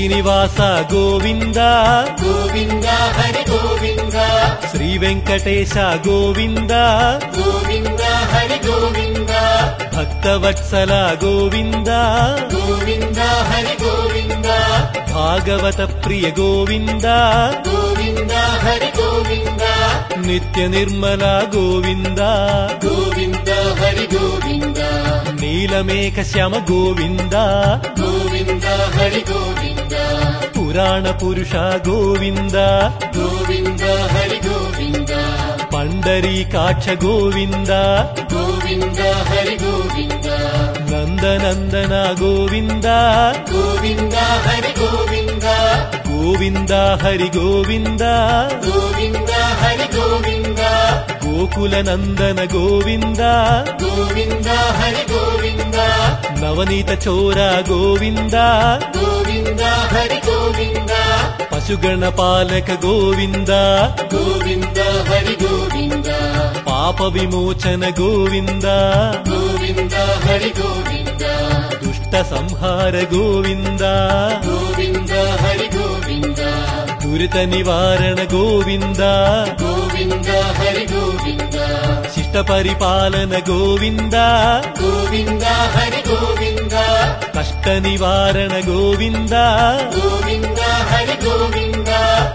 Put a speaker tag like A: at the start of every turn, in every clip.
A: శ్రీనివాస గోవింద
B: గోవింద హరి గోవింద
A: శ్రీ వెంకటేశ గోవింద
B: గోవింద హరి గోవింద
A: భక్తవత్సల గోవింద
B: గోవింద హరి గోవింద
A: భాగవత ప్రియ గోవింద
B: గోవింద హరి గోవింద
A: నిత్య నిర్మల గోవింద
B: గోవింద హరి గోవింద
A: నీలమేఘ శ్యామ గోవింద
B: గోవింద హరి గోవింద
A: పురాణ పురుష గోవింద
B: గోవింద హరి గోవింద
A: పండరీకాక్ష గోవింద
B: గోవింద హరి గోవింద
A: నందనందన గోవింద
B: గోవింద హరి గోవింద
A: గోవింద హరి గోవింద
B: గోవింద హరి గోవింద
A: గోకుల నందన గోవింద
B: గోవింద హరి గోవింద
A: నవనీత చోర గోవింద
B: గోవింద హరి గోవింద
A: పశుగణ పాలక గోవింద
B: గోవింద హరి గోవింద
A: పాప విమోచన గోవింద
B: గోవింద హరి గోవింద
A: దుష్ట సంహార గోవింద
B: గోవింద హరి గోవింద
A: దురిత నివారణ గోవింద
B: గోవింద హరి గోవింద
A: శిష్ట పరిపాలన గోవింద
B: గోవింద హరి గోవింద
A: కష్ట నివారణ గోవింద
B: గోవింద హరి గోవింద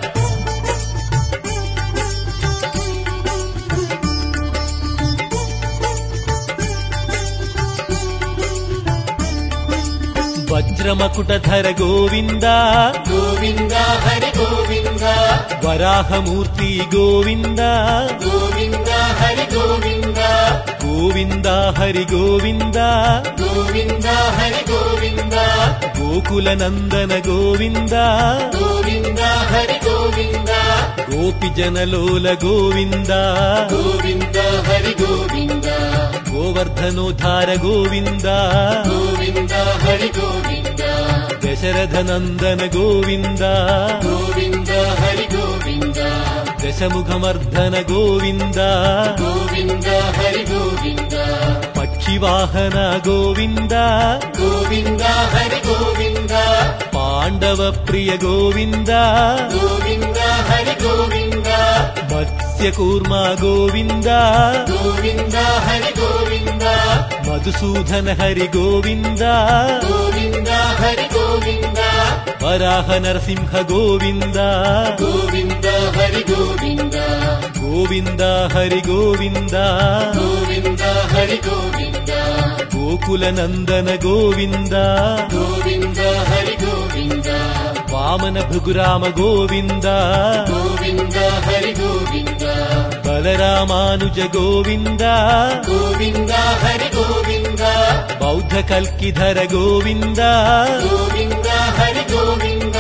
A: వజ్రమకుటధర గోవింద
B: గోవింద హరి గోవింద
A: వరాహమూర్తి గోవింద
B: గోవింద హరి గోవింద
A: గోవింద హరి గోవింద
B: గోవింద హరి గోవింద
A: గోకుల నందన గోవింద
B: గోవింద హరి గోవింద
A: గోపి జనలోల గోవింద
B: గోవింద హరి గోవింద
A: గోవర్ధనోద్ధార గోవింద
B: గోవింద హరి గోవింద
A: దశరథ నందన గోవింద
B: గోవింద హరి గోవింద
A: దశముఖమర్ధన గోవింద
B: గోవింద హరి గోవింద
A: పక్షివాహన గోవింద
B: గోవింద హరి గోవింద
A: పాండవ ప్రియ గోవింద
B: గోవింద హరి గోవింద
A: మత్స్య కూర్మ గోవింద
B: గోవింద హరి గోవింద
A: మధుసూదన హరి గోవింద
B: గోవింద హరి గోవింద
A: వరాహ నరసింహ గోవింద
B: గోవింద హరి గోవింద
A: గోవింద హరి గోవింద
B: గోవింద హరి గోవింద
A: గోకుల నందన గోవింద
B: గోవింద హరి గోవింద
A: వామన భృగురామ గోవింద
B: గోవింద హరి గోవింద
A: బలరామానుజ గోవింద
B: గోవింద హరి గోవింద
A: బౌద్ధ కల్కిధర గోవింద
B: గోవింద హరి గోవింద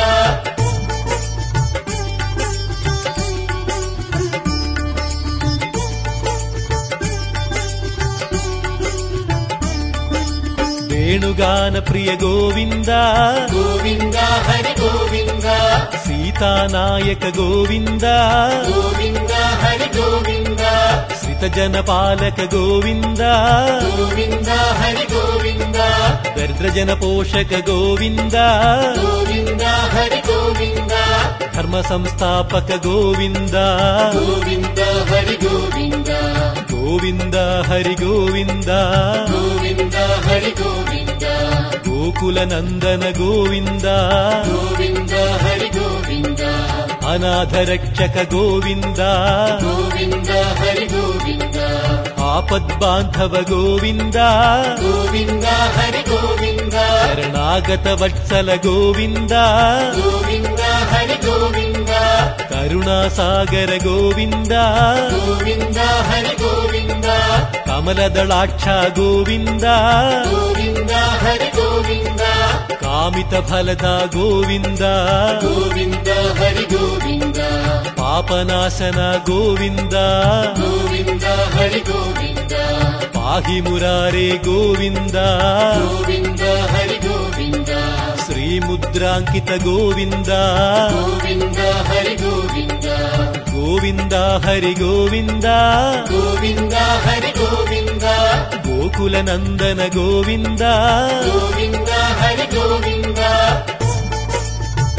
A: వేణుగాన ప్రియ గోవింద
B: గోవింద హరి గోవింద
A: సీతానాయక గోవింద
B: గోవింద హరి గోవింద
A: శ్రితజన పాలక గోవింద
B: గోవింద హరి గోవింద
A: దరిద్రజన పోషక గోవింద
B: గోవింద హరి గోవింద
A: ధర్మ సంస్థాపక గోవింద
B: గోవింద హరి గోవింద
A: గోవింద హరి గోవింద
B: గోవింద హరి గోవింద
A: గోకుల నందన గోవింద
B: గోవింద హరి గోవింద
A: అనాథ రక్షక గోవింద
B: గోవింద హరి గోవింద
A: ఆపద్బాంధవ గోవింద
B: గోవింద హరి గోవింద
A: శరణాగత వత్సల గోవింద
B: గోవింద హరి గోవింద
A: కరుణాసాగర గోవింద
B: గోవింద హరి గోవింద
A: కమలదళాక్ష గోవింద
B: గోవింద హరి గోవింద
A: కామిత ఫలద గోవింద
B: గోవింద హరి గోవింద
A: పాపనాశన గోవింద
B: గోవింద హరి గోవింద
A: పాహి మురారే గోవింద
B: గోవింద హరి గోవింద
A: శ్రీముద్రాంకిత గోవింద
B: గోవింద హరి గోవింద
A: గోవింద హరి గోవింద
B: గోవింద హరి గోవింద
A: గోకుల నందన గోవింద
B: గోవింద హరి గోవింద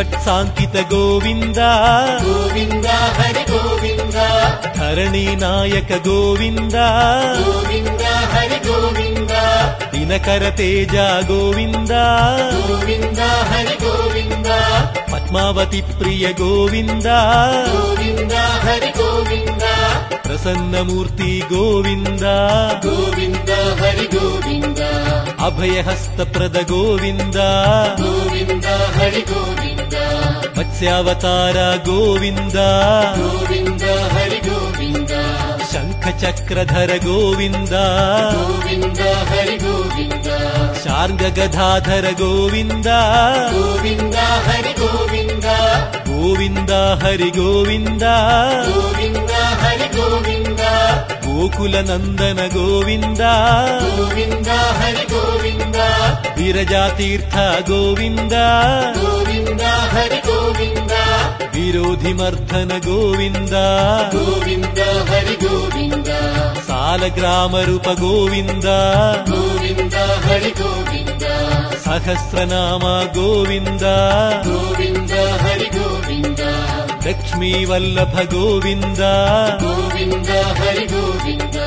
A: ವತ್ಸಾಂಕಿತ ಗೋವಿಂದ
B: గోవింద హరి గోవింద
A: ಧರಣಿ ನಾಯಕ ಗೋವಿಂದ
B: గోవింద హరి గోవింద
A: ದಿನಕರ ತೇಜ ಗೋವಿಂದ
B: గోవింద హరి గోవింద
A: ಪದ್ಮಾವತಿ ಪ್ರಿಯ ಗೋವಿಂದ
B: గోవింద హరి గోవింద
A: ಪ್ರಸನ್ನ ಮೂರ್ತಿ ಗೋವಿಂದ
B: గోవింద హరి గోవింద
A: ಅಭಯಹಸ್ತಪ್ರದ ಗೋವಿಂದ
B: గోవింద హరి గోవింద
A: ಮತ್ಸ್ಯಾವತಾರ ಗೋವಿಂದ
B: గోవింద హరి గోవింద
A: ಶಂಖಚಕ್ರಧರ ಗೋವಿಂದ
B: గోవింద హరి గోవింద
A: ಶಾರ್ಂಗ ಗದಾಧರ ಗೋವಿಂದ
B: గోవింద హరి గోవింద
A: ಗೋವಿಂದ ಹರಿ ಗೋವಿಂದ
B: గోవింద హరి గోవింద
A: ಗೋಕುಲ ನಂದನ ಗೋವಿಂದ
B: గోవింద హరి గోవింద
A: ವಿರಜಾತೀರ್ಥ ಗೋವಿಂದ
B: గోవింద హరి గోవింద
A: ವಿರೋಧಿ ಮರ್ಧನ ಗೋವಿಂದ
B: గోవింద హరి గోవింద
A: ಸಾಲಗ್ರಾಮ ರೂಪ ಗೋವಿಂದ
B: గోవింద హరి గోవింద
A: ಸಹಸ್ರನಾಮ ಗೋವಿಂದ
B: గోవింద హరి గోవింద
A: ಲಕ್ಷ್ಮೀ ವಲ್ಲಭ ಗೋವಿಂದ
B: గోవింద హరి గోవింద